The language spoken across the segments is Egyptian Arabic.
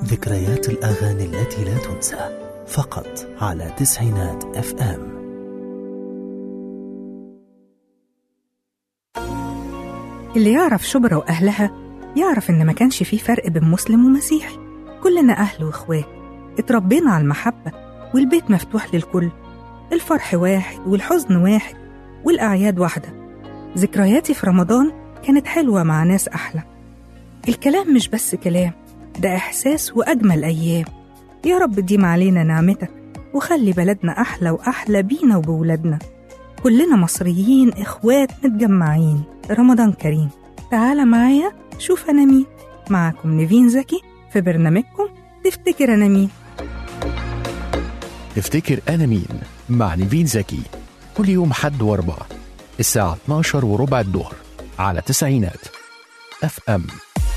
ذكريات الأغاني التي لا تنسى فقط على تسعينات اف ام اللي يعرف شبرا وأهلها يعرف إن ما كانش فيه فرق بين مسلم ومسيحي كلنا أهل وإخوات اتربينا على المحبة والبيت مفتوح للكل الفرح واحد والحزن واحد والأعياد واحدة ذكرياتي في رمضان كانت حلوة مع ناس أحلى الكلام مش بس كلام ده إحساس وأجمل أيام يا رب ديم علينا نعمتك وخلي بلدنا أحلى وأحلى بينا وبولادنا كلنا مصريين إخوات متجمعين رمضان كريم تعال معايا شوف أنا مين معاكم نيفين زكي في برنامجكم تفتكر أنا مين تفتكر أنا مين مع نيفين زكي كل يوم حد واربعة الساعة 12 وربع الظهر على تسعينات اف ام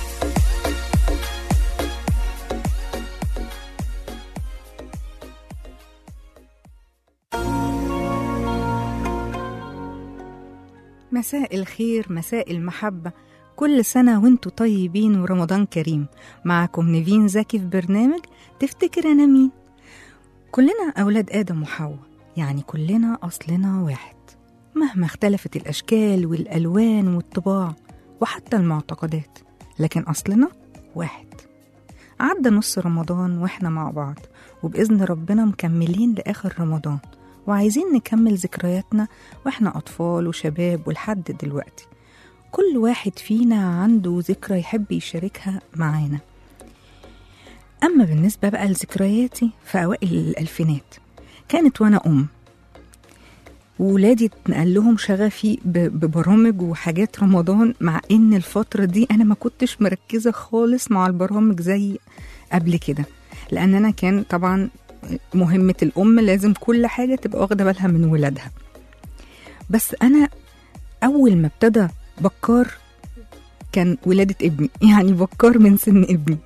مساء الخير مساء المحبة كل سنة وانتوا طيبين ورمضان كريم معكم نيفين زكي في برنامج تفتكر أنا مين كلنا أولاد آدم وحواء يعني كلنا أصلنا واحد مهما اختلفت الأشكال والألوان والطباع وحتى المعتقدات لكن أصلنا واحد عدى نص رمضان واحنا مع بعض وبإذن ربنا مكملين لآخر رمضان وعايزين نكمل ذكرياتنا واحنا أطفال وشباب ولحد دلوقتي كل واحد فينا عنده ذكرى يحب يشاركها معانا أما بالنسبة بقى لذكرياتي في أوائل الألفينات كانت وأنا أم وولادي اتنقل لهم شغفي ب- ببرامج وحاجات رمضان مع ان الفترة دي انا ما كنتش مركزة خالص مع البرامج زي قبل كده لان انا كان طبعا مهمة الام لازم كل حاجة تبقى واخدة بالها من ولادها بس انا اول ما ابتدى بكار كان ولادة ابني يعني بكار من سن ابني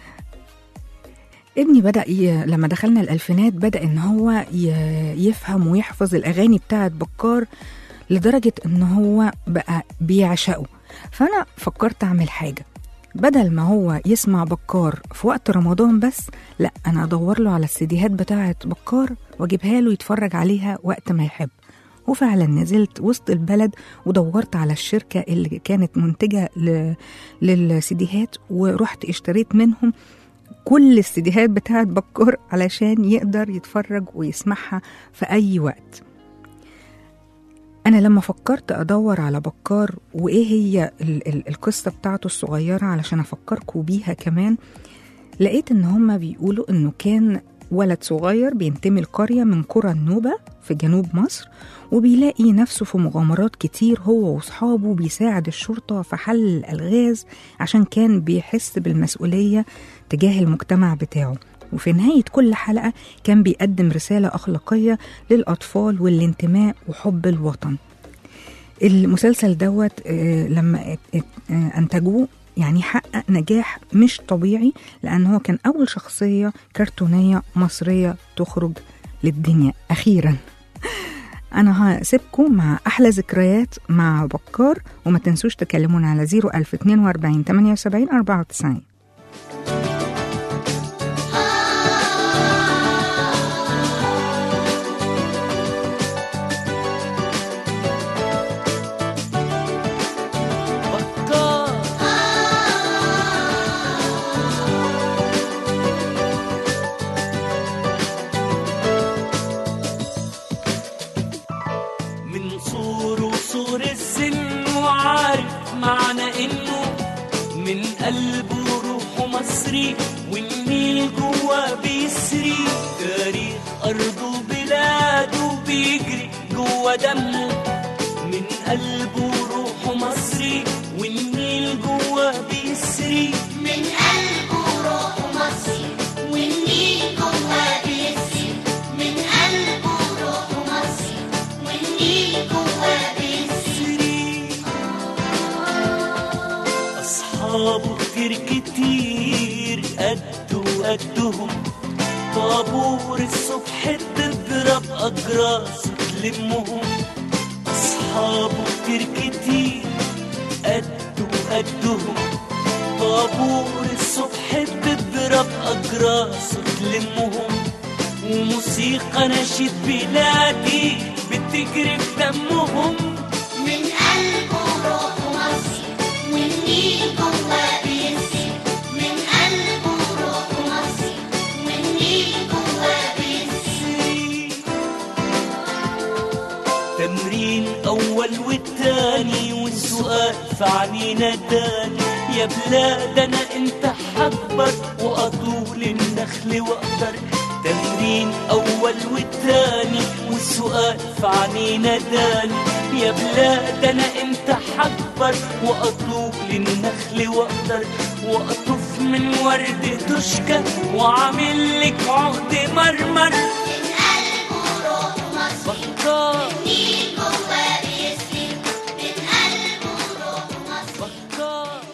ابني بدأ ي... لما دخلنا الألفينات بدأ إن هو ي... يفهم ويحفظ الأغاني بتاعة بكار لدرجة إن هو بقى بيعشقه فأنا فكرت أعمل حاجة بدل ما هو يسمع بكار في وقت رمضان بس لا أنا أدور له على السيديهات بتاعة بكار وأجيبها له يتفرج عليها وقت ما يحب وفعلا نزلت وسط البلد ودورت على الشركة اللي كانت منتجة ل... للسيديهات ورحت اشتريت منهم كل السيديهات بتاعت بكار علشان يقدر يتفرج ويسمعها في أي وقت أنا لما فكرت أدور على بكار وإيه هي ال- ال- القصة بتاعته الصغيرة علشان أفكركم بيها كمان لقيت إن هما بيقولوا إنه كان ولد صغير بينتمي لقرية من قرى النوبة في جنوب مصر وبيلاقي نفسه في مغامرات كتير هو وصحابه بيساعد الشرطة في حل الألغاز عشان كان بيحس بالمسؤولية تجاه المجتمع بتاعه وفي نهاية كل حلقة كان بيقدم رسالة أخلاقية للأطفال والانتماء وحب الوطن المسلسل دوت آه، لما ات- ات- آه، أنتجوه يعني حقق نجاح مش طبيعي لأن هو كان أول شخصية كرتونية مصرية تخرج للدنيا أخيرا أنا هسيبكم مع أحلى ذكريات مع بكار وما تنسوش تكلمونا على 01042 78 94 بكار من صور وصور السن وعارف معنى انه من قلبه روحه مصري والنيل جوا بيسري تاريخ ارضه وبلاده بيجري جوا دمه من قلبه روحه مصري والنيل جوا بيسري من قلبه روح مصري والنيل جواه بيسري من قلبه روح مصري والنيل جواه بيسري أصحابه كتير كتير قده قدهم طابور الصبح تضرب أجراس تلمهم أصحابه كتير كتير قده قدهم طابور الصبح بتضرب أجراس وتلمهم وموسيقى نشيد بلادي بتجري في دمهم من قلبه روح مصر والنيل جواه بيسري من قلبه روح مصر والنيل جواه بيسري تمرين أول والتاني والسؤال في عنينا تاني يا بلاد أنا أنت حكبر وأطول النخل وأقدر تمرين أول والتاني والسؤال في عنينا تاني يا بلاد أنا أنت حكبر وأطول النخل وأقدر وأطف من ورد تشكى وعامل لك عقد مرمر من قلبه روح مصر بكار والنيل جواه بيسري من قلبه روح مصر بكار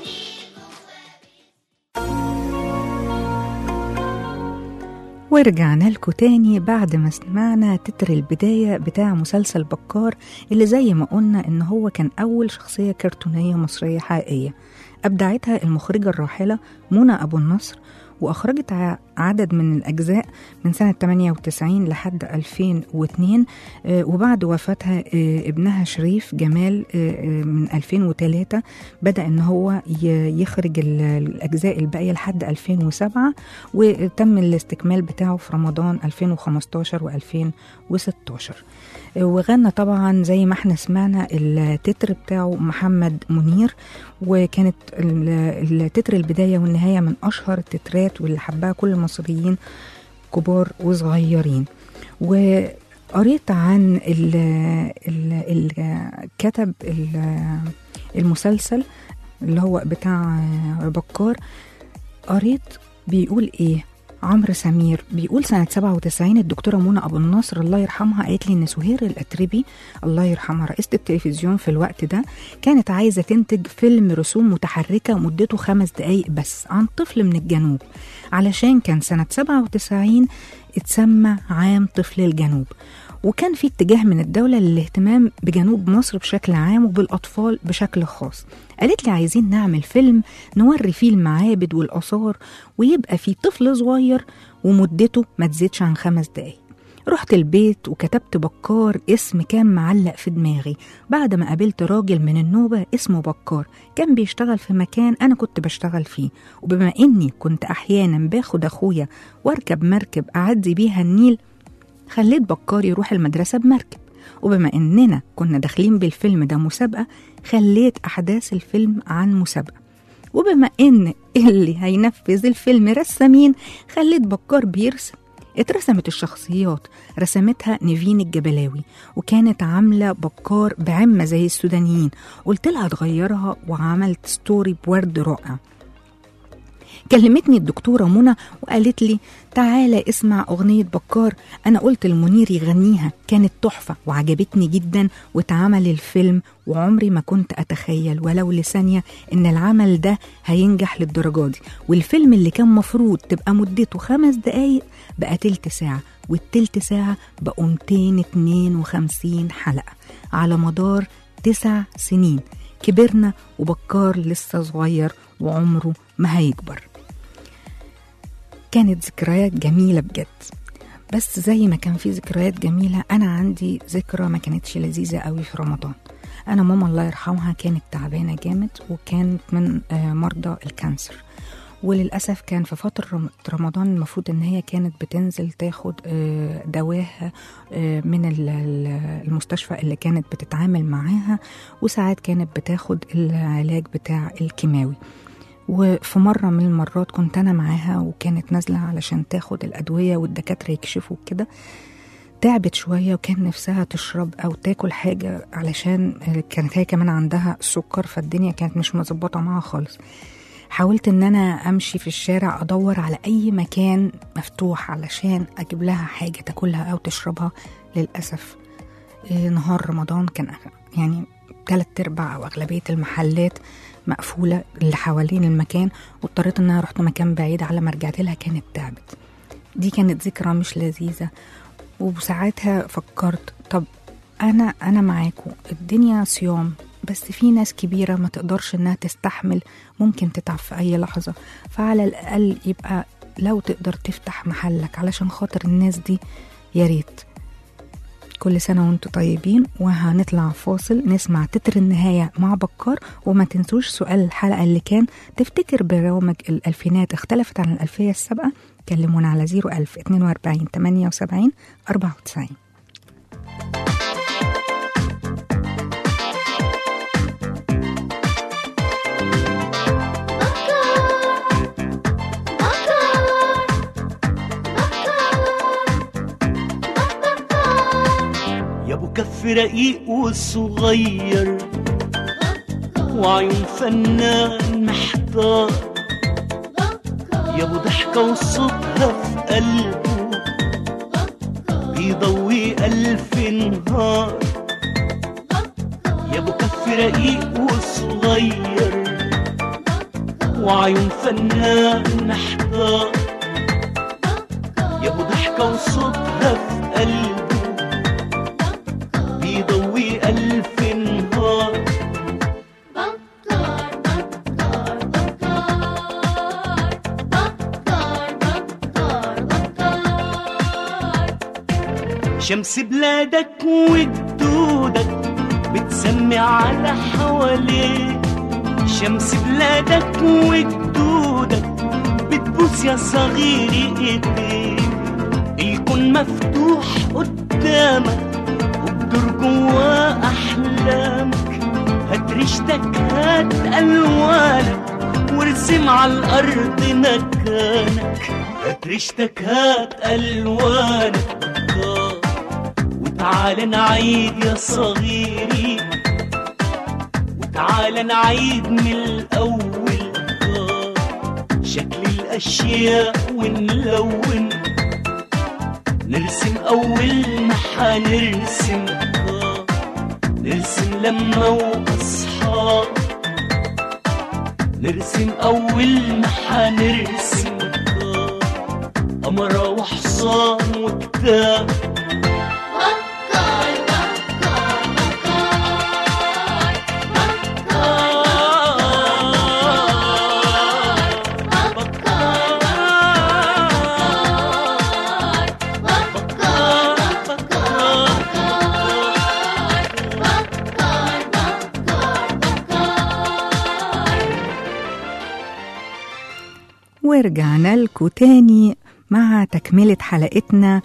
ورجعنا لكم تاني بعد ما سمعنا تتر البداية بتاع مسلسل بكار اللي زي ما قلنا إن هو كان أول شخصية كرتونية مصرية حقيقية أبدعتها المخرجة الراحلة منى أبو النصر وأخرجت ع- عدد من الأجزاء من سنة 98 لحد 2002 آه، وبعد وفاتها آه، ابنها شريف جمال آه، آه، من 2003 بدأ إن هو ي- يخرج ال- الأجزاء الباقية لحد 2007 وتم الاستكمال بتاعه في رمضان 2015 و2016 وغنى طبعا زي ما احنا سمعنا التتر بتاعه محمد منير وكانت ال- التتر البداية والنهاية من أشهر التترات واللي حبها كل المصريين كبار وصغيرين وقريت عن ال ال ال كتب ال- المسلسل اللي هو بتاع بكار قريت بيقول ايه عمرو سمير بيقول سنة 97 الدكتورة منى أبو النصر الله يرحمها قالت لي إن سهير الأتربي الله يرحمها رئيسة التلفزيون في الوقت ده كانت عايزة تنتج فيلم رسوم متحركة مدته خمس دقايق بس عن طفل من الجنوب علشان كان سنة 97 اتسمى عام طفل الجنوب وكان في اتجاه من الدولة للاهتمام بجنوب مصر بشكل عام وبالأطفال بشكل خاص قالت لي عايزين نعمل فيلم نوري فيه المعابد والآثار ويبقى فيه طفل صغير ومدته ما تزيدش عن خمس دقايق رحت البيت وكتبت بكار اسم كان معلق في دماغي بعد ما قابلت راجل من النوبة اسمه بكار كان بيشتغل في مكان أنا كنت بشتغل فيه وبما إني كنت أحيانا باخد أخويا واركب مركب أعدي بيها النيل خليت بكار يروح المدرسة بمركب وبما إننا كنا داخلين بالفيلم ده مسابقة خليت أحداث الفيلم عن مسابقة وبما إن اللي هينفذ الفيلم رسامين خليت بكار بيرسم اترسمت الشخصيات رسمتها نيفين الجبلاوي وكانت عاملة بكار بعمة زي السودانيين قلت لها تغيرها وعملت ستوري بورد رائع كلمتني الدكتورة منى وقالت لي تعالى اسمع أغنية بكار أنا قلت لمنير يغنيها كانت تحفة وعجبتني جدا واتعمل الفيلم وعمري ما كنت أتخيل ولو لثانية إن العمل ده هينجح للدرجة دي والفيلم اللي كان مفروض تبقى مدته خمس دقايق بقى تلت ساعة والتلت ساعة بقوا 252 حلقة على مدار تسع سنين كبرنا وبكار لسه صغير وعمره ما هيكبر كانت ذكريات جميلة بجد بس زي ما كان في ذكريات جميلة أنا عندي ذكرى ما كانتش لذيذة قوي في رمضان أنا ماما الله يرحمها كانت تعبانة جامد وكانت من آه، مرضى الكانسر وللأسف كان في فترة رم- رمضان المفروض إن هي كانت بتنزل تاخد آه، دواها آه، من ال- ال- المستشفى اللي كانت بتتعامل معاها وساعات كانت بتاخد العلاج بتاع الكيماوي وفي مرة من المرات كنت أنا معاها وكانت نازلة علشان تاخد الأدوية والدكاترة يكشفوا كده تعبت شوية وكان نفسها تشرب أو تاكل حاجة علشان كانت هي كمان عندها سكر فالدنيا كانت مش مظبطة معاها خالص حاولت ان انا امشي في الشارع ادور على اي مكان مفتوح علشان اجيب لها حاجة تاكلها او تشربها للأسف إيه، نهار رمضان كان يعني تلات ارباع او اغلبية المحلات مقفولة اللي حوالين المكان واضطريت ان انا رحت مكان بعيد على ما رجعت لها كانت تعبت دي كانت ذكرى مش لذيذة وساعتها فكرت طب انا انا معاكم الدنيا صيام بس في ناس كبيرة ما تقدرش انها تستحمل ممكن تتعب في اي لحظة فعلى الاقل يبقى لو تقدر تفتح محلك علشان خاطر الناس دي يا ريت كل سنة وانتم طيبين وهنطلع فاصل نسمع تتر النهاية مع بكار وما تنسوش سؤال الحلقة اللي كان تفتكر برامج الألفينات اختلفت عن الألفية السابقة كلمونا على 01000 42 78 94 يا ابو كف رقيق وصغير وعيون فنان محتار يا ابو ضحكة وصوتها في قلبه بيضوي ألف نهار يا ابو كف رقيق وصغير وعيون فنان محتار يا ابو ضحكة وصوتها في قلبه بيضوي ألف نهار شمس بلادك وجدودك بتسمي على حواليك شمس بلادك وجدودك بتبوس يا صغيري ايديك الكون مفتوح قدامك وبدور جوا احلامك هات ريشتك هات الوانك وارسم على الارض مكانك هات ريشتك هات الوانك آه. وتعال نعيد يا صغيري وتعال نعيد من الاول آه. شكل الاشياء ونلون نرسم اول ما حنرسم آه. نرسم لما واصحاب نرسم اول ما حنرسم آه. قمرة وحصان وكتاب ورجعنا لكم تاني مع تكملة حلقتنا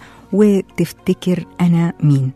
وتفتكر أنا مين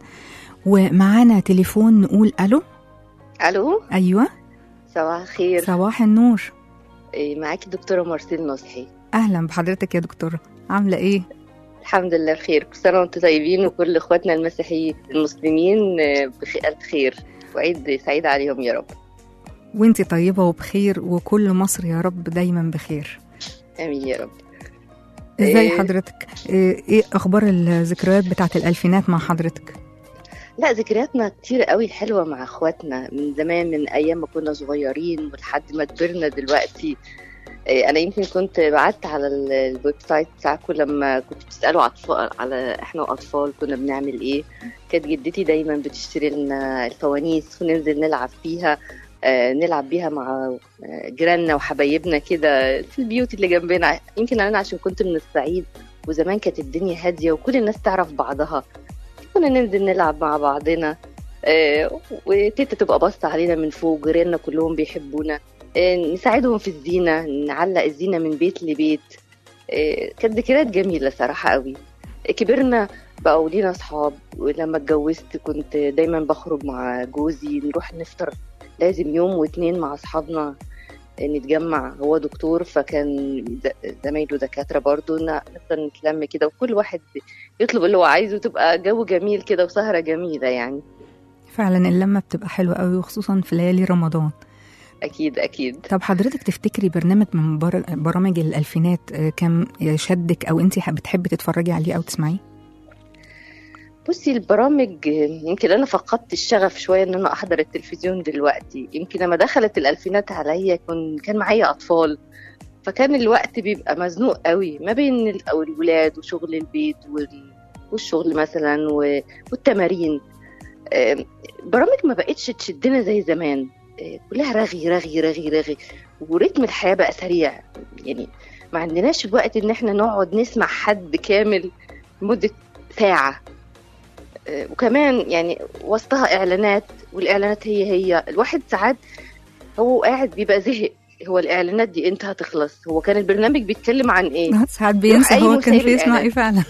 ومعانا تليفون نقول ألو الو أيوة صباح الخير صباح النور إيه، معاكي الدكتوره مارسيل نصحي أهلا بحضرتك يا دكتورة عاملة إيه؟ الحمد لله بخير كل سنه وانتم طيبين وكل اخواتنا المسيحيين المسلمين آه، بألف خير وعيد سعيد عليهم يا رب وانتي طيبة وبخير وكل مصر يا رب دايما بخير امين يا رب ازاي إيه. حضرتك؟ ايه إيه اخبار الذكريات بتاعت الالفينات مع حضرتك؟ لا ذكرياتنا كتير قوي حلوه مع اخواتنا من زمان من ايام ما كنا صغيرين ولحد ما كبرنا دلوقتي إيه، انا يمكن كنت بعت على ال- الويب سايت بتاعكم لما كنتوا بتسالوا اطفال على احنا واطفال كنا بنعمل ايه كانت جدتي دايما بتشتري لنا الفوانيس وننزل نلعب فيها آه، نلعب بيها مع آه، جيراننا وحبايبنا كده في البيوت اللي جنبنا يمكن انا عشان كنت من الصعيد وزمان كانت الدنيا هاديه وكل الناس تعرف بعضها كنا ننزل نلعب مع بعضنا آه، وتيتا تبقى باصه علينا من فوق جيراننا كلهم بيحبونا آه، نساعدهم في الزينه نعلق الزينه من بيت لبيت آه، كانت ذكريات جميله صراحه قوي كبرنا بقوا لينا اصحاب ولما اتجوزت كنت دايما بخرج مع جوزي نروح نفطر لازم يوم واتنين مع اصحابنا نتجمع هو دكتور فكان ز- زمايله دكاتره برضه ن- نفضل نتلم كده وكل واحد يطلب اللي هو عايزه تبقى جو جميل كده وسهره جميله يعني فعلا اللمة بتبقى حلوة قوي وخصوصا في ليالي رمضان اكيد اكيد طب حضرتك تفتكري برنامج من بر... برامج الألفينات آه، كان شدك أو أنت بتحبي تتفرجي عليه أو تسمعيه؟ بصي البرامج يمكن انا فقدت الشغف شويه ان انا احضر التلفزيون دلوقتي يمكن لما دخلت الالفينات عليا كن كان معايا اطفال فكان الوقت بيبقى مزنوق قوي ما بين ال- أو الولاد وشغل البيت وال- والشغل مثلا و- والتمارين آم، برامج ما بقتش تشدنا زي زمان آه، كلها رغي رغي رغي رغي ورتم الحياه بقى سريع يعني ما عندناش الوقت ان احنا نقعد نسمع حد كامل لمده ساعه آه، وكمان يعني وسطها اعلانات والاعلانات هي هي الواحد ساعات هو قاعد بيبقى زهق هو الاعلانات دي امتى هتخلص هو كان البرنامج بيتكلم عن ايه ساعات بينسى أي هو كان مسائل بيسمع الإعلان. ايه فعلا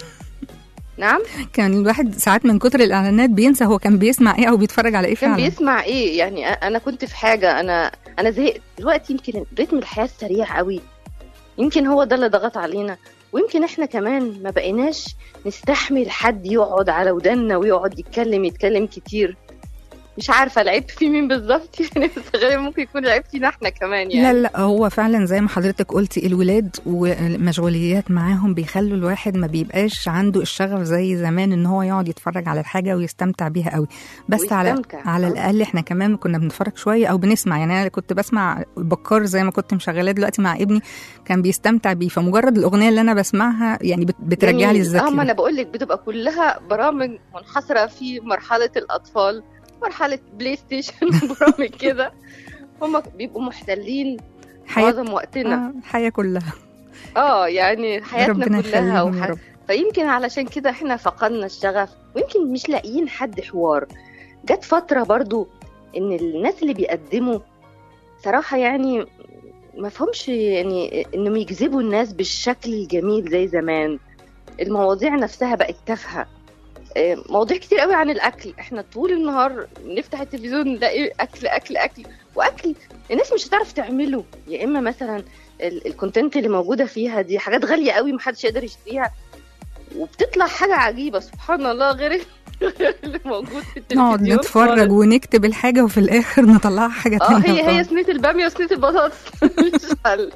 نعم كان الواحد ساعات من كتر الاعلانات بينسى هو كان بيسمع ايه او بيتفرج على ايه كان فعلا بيسمع ايه يعني أ- انا كنت في حاجه انا انا زهقت دلوقتي يمكن رتم الحياه السريع قوي يمكن هو ده اللي ضغط علينا ويمكن احنا كمان ما بقيناش نستحمل حد يقعد على ودنا ويقعد يتكلم يتكلم كتير مش عارفه العيب في مين بالظبط يعني بس غالبا ممكن يكون العيب فينا احنا كمان يعني لا لا هو فعلا زي ما حضرتك قلتي الولاد والمشغوليات معاهم بيخلوا الواحد ما بيبقاش عنده الشغف زي زمان ان هو يقعد يتفرج على الحاجه ويستمتع بيها قوي بس على ويستمتع. على آه. الاقل احنا كمان كنا بنتفرج شويه او بنسمع يعني انا كنت بسمع بكار زي ما كنت مشغلاه دلوقتي مع ابني كان بيستمتع بيه فمجرد الاغنيه اللي انا بسمعها يعني بت- بترجع لي جميل. اه ما الذاكره انا بقول لك بتبقى كلها برامج منحصره في مرحله الاطفال مرحله بلاي ستيشن برامج كده هم بيبقوا محتلين حياه معظم وقتنا آه، الحياه كلها اه يعني حياتنا ربنا كلها يخليهم يا وح... رب فيمكن علشان كده احنا فقدنا الشغف ويمكن مش لاقيين حد حوار جت فتره برضو ان الناس اللي بيقدموا صراحه يعني ما فهمش يعني انهم يجذبوا الناس بالشكل الجميل زي زمان المواضيع نفسها بقت تافهه آه، مواضيع كتير قوي عن الاكل احنا طول النهار نفتح التلفزيون نلاقي اكل اكل اكل واكل الناس مش هتعرف تعمله يا اما مثلا ال- الكونتنت اللي موجوده فيها دي حاجات غاليه قوي محدش يقدر يشتريها وبتطلع حاجه عجيبه سبحان الله غير غير اللي موجود في التلفزيون نقعد نتفرج خالص. ونكتب الحاجه وفي الاخر نطلعها حاجه اه تانية هي هي خالص. صينيه الباميه وصينيه البطاطس مش حل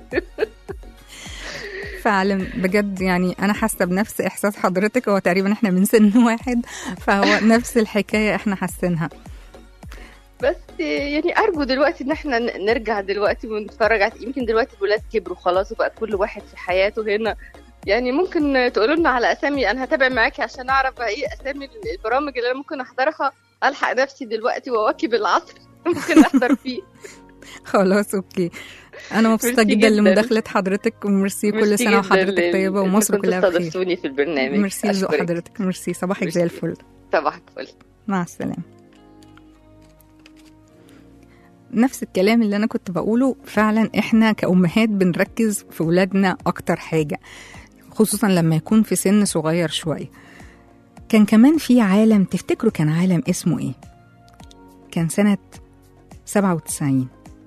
فعلا بجد يعني انا حاسه بنفس احساس حضرتك هو تقريبا احنا من سن واحد فهو نفس الحكايه احنا حاسينها بس يعني ارجو دلوقتي ان احنا ن- نرجع دلوقتي ونتفرج على يمكن دلوقتي الولاد كبروا خلاص وبقى كل واحد في حياته هنا يعني ممكن تقولوا لنا على اسامي انا هتابع معاكي عشان اعرف بقى ايه اسامي البرامج اللي انا ممكن احضرها الحق نفسي دلوقتي واواكب العصر ممكن احضر فيه خلاص اوكي انا مبسوطه ميرسي جدا جداً. لمداخله حضرتك وميرسي كل ميرسي سنه جداً وحضرتك لل- طيبه إنكم ومصر كلها بخير استضفتوني في البرنامج ميرسي لذوق أشكرك. حضرتك ميرسي صباحك زي ميرسي. الفل صباح الفل مع السلامة نفس الكلام اللي أنا كنت بقوله فعلا إحنا كأمهات بنركز في ولادنا أكتر حاجة خصوصا لما يكون في سن صغير شوية كان كمان في عالم تفتكروا كان عالم اسمه إيه؟ كان سنة 97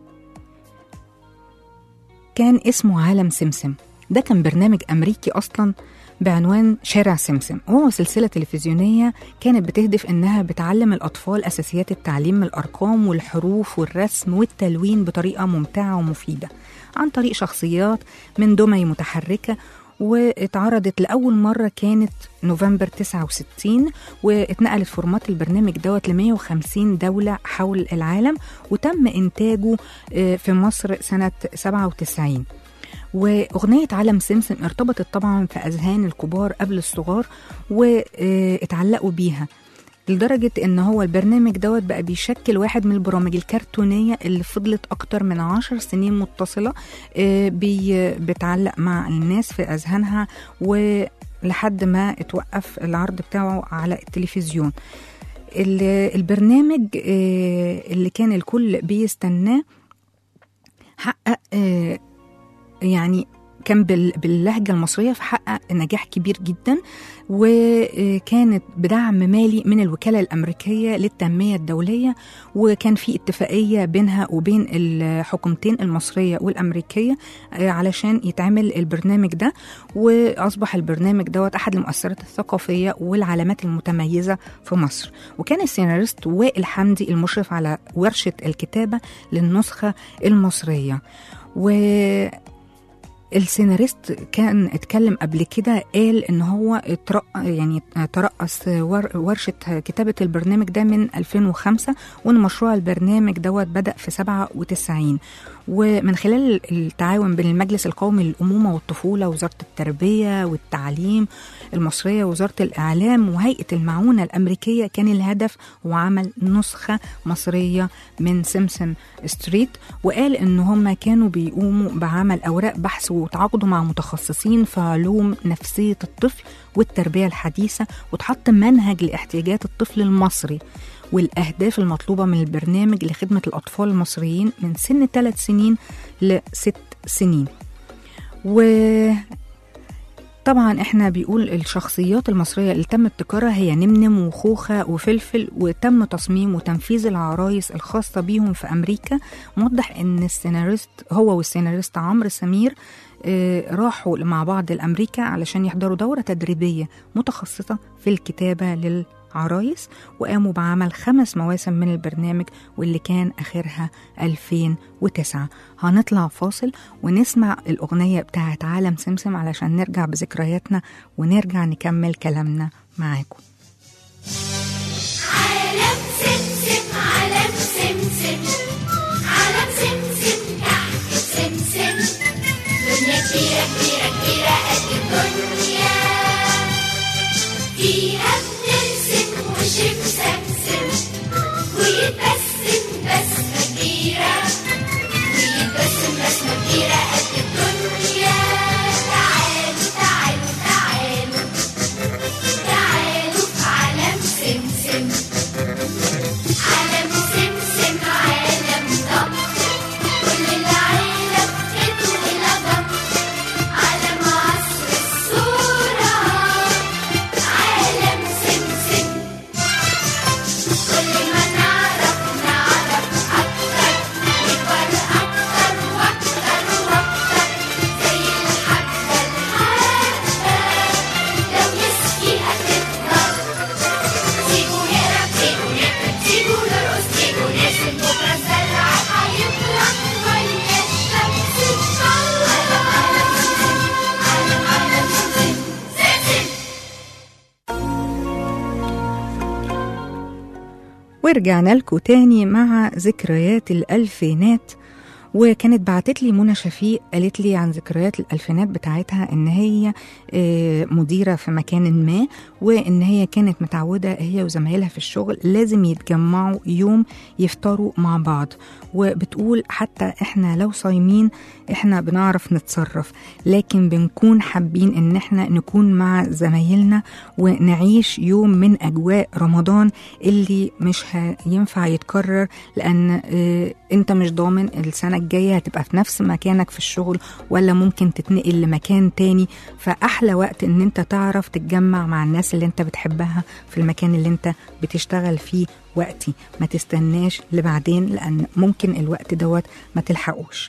كان اسمه عالم سمسم ده كان برنامج أمريكي أصلا بعنوان شارع سمسم وهو سلسلة تلفزيونية كانت بتهدف إنها بتعلم الأطفال أساسيات التعليم من الأرقام والحروف والرسم والتلوين بطريقة ممتعة ومفيدة عن طريق شخصيات من دمي متحركة واتعرضت لأول مرة كانت نوفمبر 69 واتنقلت فورمات البرنامج دوت ل 150 دولة حول العالم وتم إنتاجه آه، في مصر سنة 97 وأغنية عالم سمسم ارتبطت طبعا في أذهان الكبار قبل الصغار واتعلقوا بيها لدرجة إن هو البرنامج دوت بقى بيشكل واحد من البرامج الكرتونية اللي فضلت أكتر من عشر سنين متصلة آه، بي بتعلق مع الناس في أذهانها ولحد ما اتوقف العرض بتاعه على التلفزيون ال- البرنامج آه، اللي كان الكل بيستناه حقق آه، يعني كان بال- باللهجة المصرية فحقق نجاح كبير جدا وكانت بدعم مالي من الوكالة الأمريكية للتنمية الدولية وكان في اتفاقية بينها وبين الحكومتين المصرية والأمريكية آه، علشان يتعمل البرنامج ده وأصبح البرنامج دوت أحد المؤثرات الثقافية والعلامات المتميزة في مصر وكان السيناريست وائل حمدي المشرف على ورشة الكتابة للنسخة المصرية و السيناريست كان اتكلم قبل كده قال ان هو اترق يعني ترأس ور- ورشة كتابة البرنامج ده من 2005 وان مشروع البرنامج دوت بدأ في 97 ومن خلال التعاون بين المجلس القومي للأمومة والطفولة وزارة التربية والتعليم المصرية وزارة الإعلام وهيئة المعونة الأمريكية كان الهدف هو عمل نسخة مصرية من سمسم ستريت وقال إن هم كانوا بيقوموا بعمل أوراق بحث وتعاقدوا مع متخصصين في علوم نفسية الطفل والتربية الحديثة وتحط منهج لاحتياجات الطفل المصري والأهداف المطلوبة من البرنامج لخدمة الأطفال المصريين من سن ثلاث سنين لست سنين و طبعا احنا بيقول الشخصيات المصرية اللي تم ابتكارها هي نمنم وخوخة وفلفل وتم تصميم وتنفيذ العرايس الخاصة بيهم في أمريكا موضح ان السيناريست هو والسيناريست عمرو سمير آه، راحوا مع بعض لأمريكا علشان يحضروا دورة تدريبية متخصصة في الكتابة للعرايس وقاموا بعمل خمس مواسم من البرنامج واللي كان آخرها 2009 هنطلع فاصل ونسمع الأغنية بتاعت عالم سمسم علشان نرجع بذكرياتنا ونرجع نكمل كلامنا معاكم عالم سمسم عالم سمسم عالم سمسم تحت سمسم دنيا كبيرة كبيرة كبيرة قد الدنيا فيها بنرسم وشمسمسم ويتبسم بسمة كبيرة ويتبسم بسمة كبيرة قد الدنيا تعالوا تعالوا تعالوا تعالوا في عالم سمسم عالم سمسم عالم ضم كل العيلة بتدخل ضم عالم عصر الصورة عالم سمسم كل ما نعرف نعرف أكتر نكبر أكتر وأكتر وأكتر زي الحبة الحبة لو نسقيها تكبر سيبوا نلعب سيبوا نكتب سيبوا نرقص سيبوا نرسم بكرة الزرع هيطلع ويا الشمس تطلع عالم عالم عالم سمسم سمسم ورجعنا لكم تاني مع ذكريات الألفينات وكانت بعتت لي منى شفيق قالت لي عن ذكريات الألفينات بتاعتها إن هي آه، مديرة في مكان ما وإن هي كانت متعودة هي وزمايلها في الشغل لازم يتجمعوا يوم يفطروا مع بعض وبتقول حتى إحنا لو صايمين إحنا بنعرف نتصرف لكن بنكون حابين إن إحنا نكون مع زمايلنا ونعيش يوم من أجواء رمضان اللي مش هينفع يتكرر لأن آه، أنت مش ضامن السنة الجاية هتبقى في نفس مكانك في الشغل ولا ممكن تتنقل لمكان تاني فأحلى وقت إن أنت تعرف تتجمع مع الناس اللي أنت بتحبها في المكان اللي أنت بتشتغل فيه وقتي ما تستناش لبعدين لأن ممكن الوقت دوت ما تلحقوش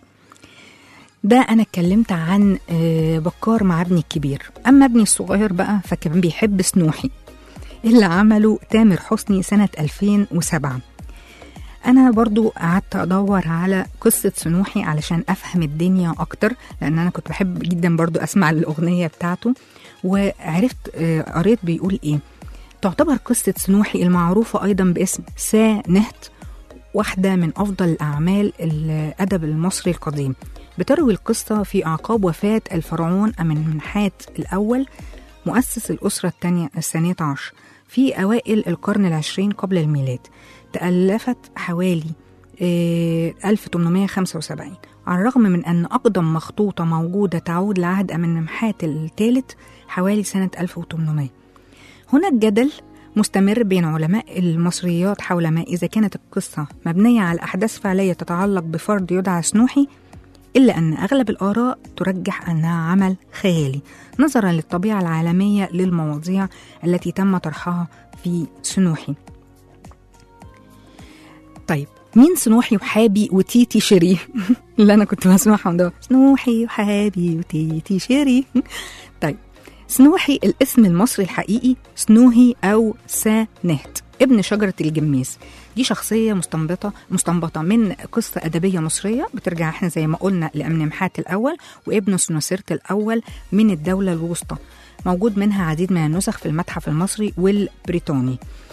ده أنا اتكلمت عن آه، بكار مع ابني الكبير أما ابني الصغير بقى فكان بيحب سنوحي اللي عمله تامر حسني سنة 2007 أنا برضو قعدت أدور على قصة سنوحي علشان أفهم الدنيا أكتر لأن أنا كنت بحب جدا برضو أسمع الأغنية بتاعته وعرفت آه، قريت بيقول إيه تعتبر قصة سنوحي المعروفة أيضا باسم سا نهت واحدة من أفضل الأعمال الأدب المصري القديم بتروي القصة في أعقاب وفاة الفرعون أمنحات الأول مؤسس الأسرة الثانية الثانية عشر في أوائل القرن العشرين قبل الميلاد تألفت حوالي آه، 1875 على الرغم من أن أقدم مخطوطة موجودة تعود لعهد أمنمحات الثالث حوالي سنة 1800 هناك جدل مستمر بين علماء المصريات حول ما إذا كانت القصة مبنية على أحداث فعلية تتعلق بفرد يدعى سنوحي إلا أن أغلب الآراء ترجح أنها عمل خيالي نظرا للطبيعة العالمية للمواضيع التي تم طرحها في سنوحي طيب مين سنوحي وحابي وتيتي شيري اللي أنا كنت بسمعهم ده سنوحي وحابي وتيتي شيري طيب سنوحي الاسم المصري الحقيقي سنوهي أو سانهت ابن شجرة الجميز دي شخصية مستنبطة مستنبطة من قصة أدبية مصرية بترجع احنا زي ما قلنا لأمنمحات الأول وابن سنوسرت الأول من الدولة الوسطى موجود منها عديد من النسخ في المتحف المصري والبريطاني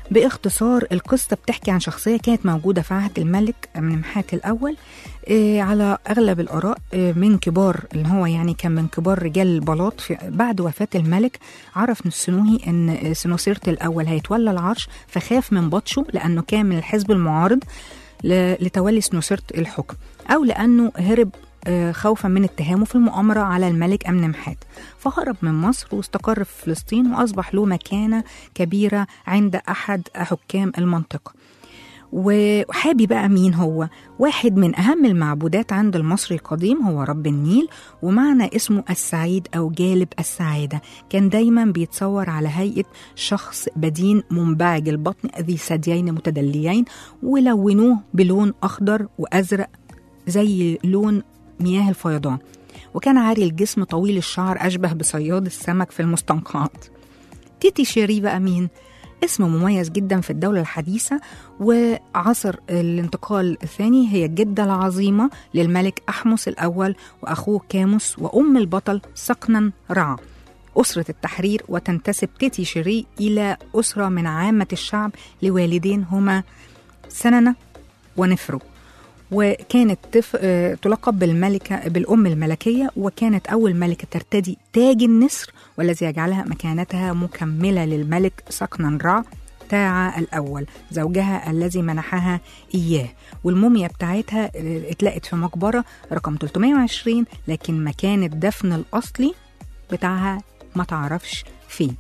باختصار القصة بتحكي عن شخصية كانت موجودة في عهد الملك منمحات الأول آه، على أغلب الآراء آه، من كبار اللي هو يعني كان من كبار رجال البلاط في بعد وفاة الملك عرف السنوهي أن آه، سنوسرت الأول هيتولى العرش فخاف من بطشه لأنه كان من الحزب المعارض ل- لتولي سنوسرت الحكم أو لأنه هرب آه، خوفا من اتهامه في المؤامرة على الملك أمنمحات فهرب من مصر واستقر في فلسطين وأصبح له مكانة كبيرة عند أحد حكام المنطقة وحابي بقى مين هو واحد من أهم المعبودات عند المصري القديم هو رب النيل ومعنى اسمه السعيد أو جالب السعادة كان دايما بيتصور على هيئة شخص بدين منبعج البطن ذي ثديين متدليين ولونوه بلون أخضر وأزرق زي لون مياه الفيضان وكان عاري الجسم طويل الشعر أشبه بصياد السمك في المستنقعات تيتي شيري بقى مين؟ اسم مميز جدا في الدولة الحديثة وعصر الانتقال الثاني هي الجدة العظيمة للملك أحمس الأول وأخوه كاموس وأم البطل سقنا رع أسرة التحرير وتنتسب تيتي شيري إلى أسرة من عامة الشعب لوالدين هما سننة ونفرو وكانت تف... آه، تلقب بالملكة بالأم الملكية وكانت أول ملكة ترتدي تاج النسر والذي يجعلها مكانتها مكملة للملك سقنا رع تاعا الأول زوجها الذي منحها إياه والموميا بتاعتها آه، اتلقت في مقبرة رقم 320 لكن مكان الدفن الأصلي بتاعها ما تعرفش فين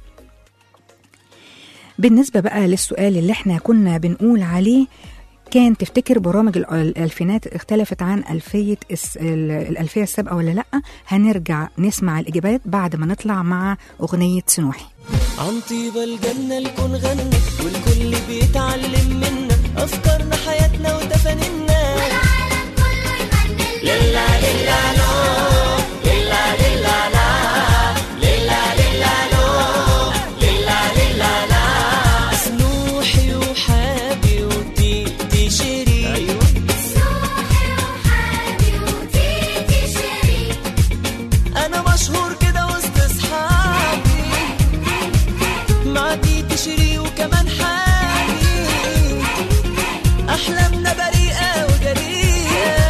بالنسبة بقى للسؤال اللي احنا كنا بنقول عليه كان تفتكر برامج ال- الألفينات اختلفت عن ألفية الس- ال- الألفية السابقة ولا لأ هنرجع نسمع الإجابات بعد ما نطلع مع أغنية سنوحي عن طيبة الجنة الكون غنى والكل بيتعلم منا أفكارنا حياتنا وتفانينا والعالم كله يغني للا للا لا للا للا لا للا للا لا للا للا لا سنوحي وحابي وتيتي شيري سوحي وحابي وتيتي شيري أنا مشهور كده وسط أصحابي مع تيتي شيري وكمان حالي أحلامنا بريئة وجريئة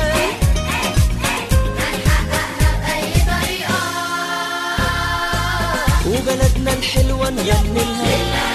هنحققها بأي طريقة وبلدنا الحلوة نغني لها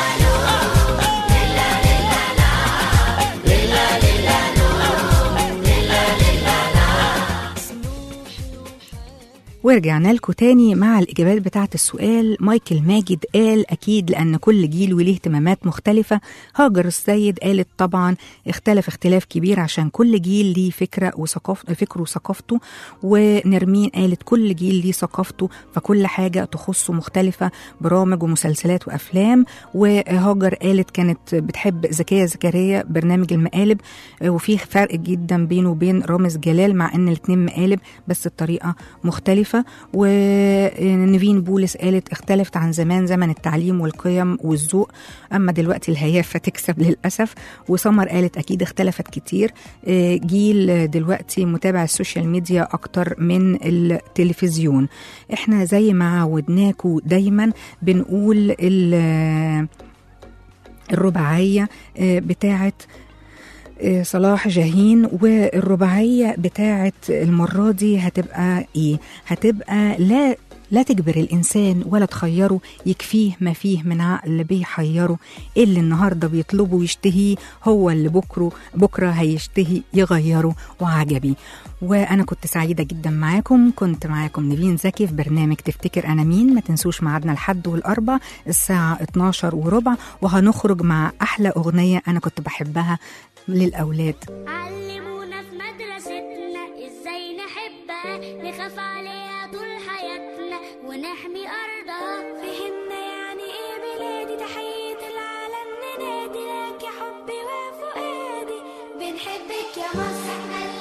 ورجعنا لكم تاني مع الإجابات بتاعة السؤال مايكل ماجد قال أكيد لأن كل جيل وليه اهتمامات مختلفة هاجر السيد قالت طبعا اختلف اختلاف كبير عشان كل جيل ليه فكرة وثقافة فكره وثقافته ونرمين قالت كل جيل ليه ثقافته فكل حاجة تخصه مختلفة برامج ومسلسلات وأفلام وهاجر قالت كانت بتحب زكية زكريا برنامج المقالب وفي فرق جدا بينه وبين رامز جلال مع ان الاتنين مقالب بس الطريقة مختلفة ونيفين بولس قالت اختلفت عن زمان زمن التعليم والقيم والذوق اما دلوقتي الهيافة تكسب للأسف وسمر قالت اكيد اختلفت كتير آه، جيل دلوقتي متابع السوشيال ميديا اكتر من التلفزيون احنا زي ما عودناكم دايما بنقول ال- الرباعية آه، بتاعت آه، صلاح جاهين والرباعية بتاعت المرة دي هتبقى ايه هتبقى لا لا تجبر الإنسان ولا تخيره يكفيه ما فيه من عقل بيحيره اللي النهاردة بيطلبه ويشتهيه هو اللي بكره بكرة هيشتهي يغيره وعجبي وأنا كنت سعيدة جدا معاكم كنت معاكم نيفين زكي في برنامج تفتكر أنا مين ما تنسوش ميعادنا الحد والأربع الساعة 12 وربع وهنخرج مع أحلى أغنية أنا كنت بحبها للأولاد علمونا في مدرستنا ازاي نحبها نخاف عليها طول حياتنا ونحمي ارضها فهمنا يعني ايه بلادي تحية العالم ننادي لك يا حبي وفؤادي بنحبك يا مصر احنا